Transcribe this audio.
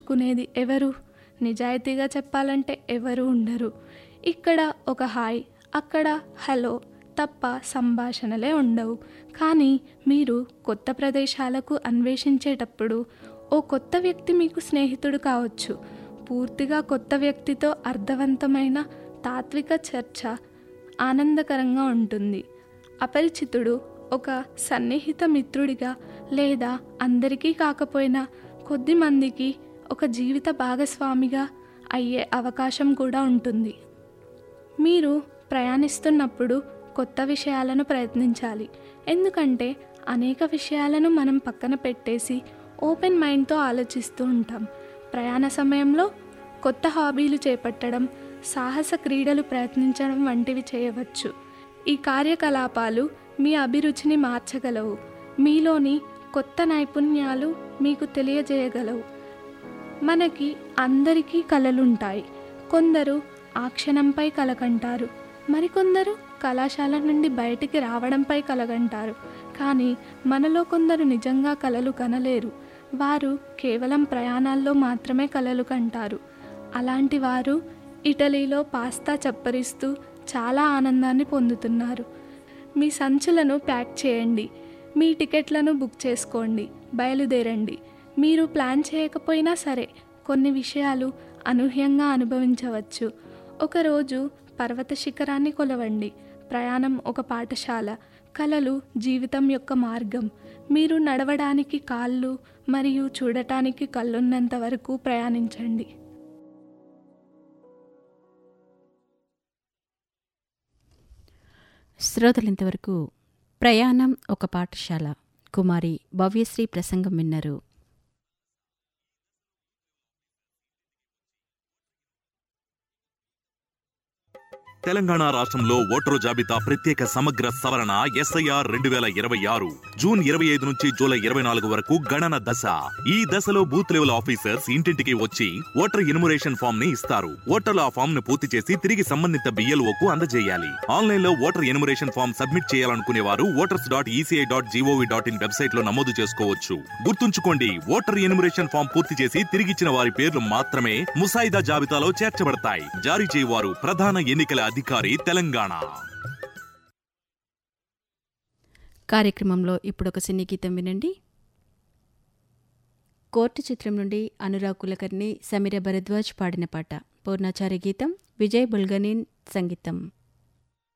చెప్పుకునేది ఎవరు నిజాయితీగా చెప్పాలంటే ఎవరు ఉండరు ఇక్కడ ఒక హాయ్ అక్కడ హలో తప్ప సంభాషణలే ఉండవు కానీ మీరు కొత్త ప్రదేశాలకు అన్వేషించేటప్పుడు ఓ కొత్త వ్యక్తి మీకు స్నేహితుడు కావచ్చు పూర్తిగా కొత్త వ్యక్తితో అర్థవంతమైన తాత్విక చర్చ ఆనందకరంగా ఉంటుంది అపరిచితుడు ఒక సన్నిహిత మిత్రుడిగా లేదా అందరికీ కాకపోయినా కొద్ది మందికి ఒక జీవిత భాగస్వామిగా అయ్యే అవకాశం కూడా ఉంటుంది మీరు ప్రయాణిస్తున్నప్పుడు కొత్త విషయాలను ప్రయత్నించాలి ఎందుకంటే అనేక విషయాలను మనం పక్కన పెట్టేసి ఓపెన్ మైండ్తో ఆలోచిస్తూ ఉంటాం ప్రయాణ సమయంలో కొత్త హాబీలు చేపట్టడం సాహస క్రీడలు ప్రయత్నించడం వంటివి చేయవచ్చు ఈ కార్యకలాపాలు మీ అభిరుచిని మార్చగలవు మీలోని కొత్త నైపుణ్యాలు మీకు తెలియజేయగలవు మనకి అందరికీ కలలుంటాయి కొందరు ఆ క్షణంపై కలకంటారు మరికొందరు కళాశాల నుండి బయటికి రావడంపై కలగంటారు కానీ మనలో కొందరు నిజంగా కలలు కనలేరు వారు కేవలం ప్రయాణాల్లో మాత్రమే కలలు కంటారు అలాంటి వారు ఇటలీలో పాస్తా చప్పరిస్తూ చాలా ఆనందాన్ని పొందుతున్నారు మీ సంచులను ప్యాక్ చేయండి మీ టికెట్లను బుక్ చేసుకోండి బయలుదేరండి మీరు ప్లాన్ చేయకపోయినా సరే కొన్ని విషయాలు అనూహ్యంగా అనుభవించవచ్చు ఒకరోజు పర్వత శిఖరాన్ని కొలవండి ప్రయాణం ఒక పాఠశాల కలలు జీవితం యొక్క మార్గం మీరు నడవడానికి కాళ్ళు మరియు చూడటానికి కళ్ళున్నంత వరకు ప్రయాణించండి శ్రోతలింతవరకు ప్రయాణం ఒక పాఠశాల కుమారి భవ్యశ్రీ ప్రసంగం విన్నారు తెలంగాణ రాష్ట్రంలో ఓటరు జాబితా ప్రత్యేక సమగ్ర సవరణ ఎస్ఐఆర్ రెండు వేల ఇరవై ఆరు జూన్ ఇరవై ఐదు నుంచి జూలై ఇరవై నాలుగు వరకు గణన దశ ఈ దశలో బూత్ లెవెల్ ఆఫీసర్స్ ఇంటింటికి వచ్చి ఓటర్ ఇనుమరేషన్ ఫామ్ ని ఇస్తారు ఓటర్లు ఆ ఫామ్ ను పూర్తి చేసి తిరిగి సంబంధిత బిఎల్ఓ కు అందజేయాలి ఆన్లైన్ లో ఓటర్ ఎనుమరేషన్ ఫామ్ సబ్మిట్ చేయాలనుకునే వారు voters dot ECI dot GOV dot in website లో నమోదు చేసుకోవచ్చు గుర్తుంచుకోండి ఓటర్ ఎనుమరేషన్ ఫామ్ పూర్తి చేసి తిరిగిచ్చిన వారి పేర్లు మాత్రమే ముసాయిదా జాబితాలో చేర్చబడతాయి జారీ చేయవారు ప్రధాన ఎన్నికల అధికారి తెలంగాణ కార్యక్రమంలో ఇప్పుడు ఒక సినీ గీతం వినండి కోర్టు చిత్రం నుండి అనురాగ్ కులకర్ణి సమీర భరద్వాజ్ పాడిన పాట పూర్ణాచారి గీతం విజయ్ బుల్గనీన్ సంగీతం